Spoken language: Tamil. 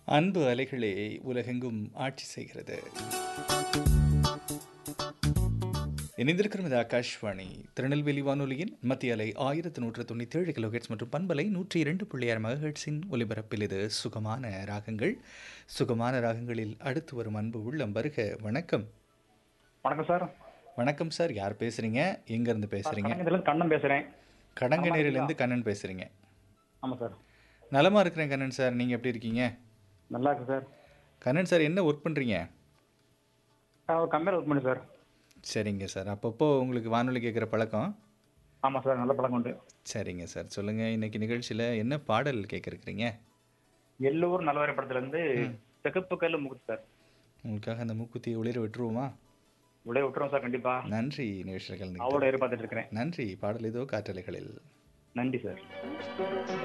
அன்பு அலைகளே உலகெங்கும் ஆட்சி செய்கிறது இணைந்திருக்கிறது ஆகாஷ்வாணி திருநெல்வேலி வானொலியின் மத்திய அலை ஆயிரத்து நூற்று தொண்ணூற்றி ஏழு கிலோஹெட்ஸ் மற்றும் பண்பலை நூற்றி இரண்டு புள்ளி ஆறு மெகாஹெட்ஸின் ஒலிபரப்பில் இது சுகமான ராகங்கள் சுகமான ராகங்களில் அடுத்து வரும் அன்பு உள்ளம் வருக வணக்கம் வணக்கம் சார் வணக்கம் சார் யார் பேசுறீங்க எங்கேருந்து பேசுறீங்க கணக்கத்துல கண்ணன் பேசுறேன் கடங்கநேரிலேருந்து கண்ணன் பேசுறீங்க ஆமா சார் நலமா இருக்கிறேன் கண்ணன் சார் நீங்கள் எப்படி இருக்கீங்க நல்லா இருக்கு சார் கண்ணன் சார் என்ன ஒர்க் பண்ணுறீங்க நான் ஒரு கம்பெனியில் ஒர்க் பண்ணேன் சார் சரிங்க சார் அப்பப்போ உங்களுக்கு வானொலி கேட்குற பழக்கம் ஆமா சார் நல்ல பழக்கம் உண்டு சரிங்க சார் சொல்லுங்கள் இன்னைக்கு நிகழ்ச்சியில் என்ன பாடல் கேட்குறீங்க எல்லூர் நல்லவரை படத்துல இருந்து செகப்பு கல்லு முகுத்து சார் உங்களுக்காக அந்த மூக்குத்தியை ஒளிர விட்டுருவோமா உள்ளே விட்டுறோம் சார் கண்டிப்பா நன்றி நிகழ்ச்சியில் கலந்து அவளோட எதிர்பார்த்துட்டு இருக்கிறேன் நன்றி பாடல் இதோ காற்றலைகளில் நன்றி சார்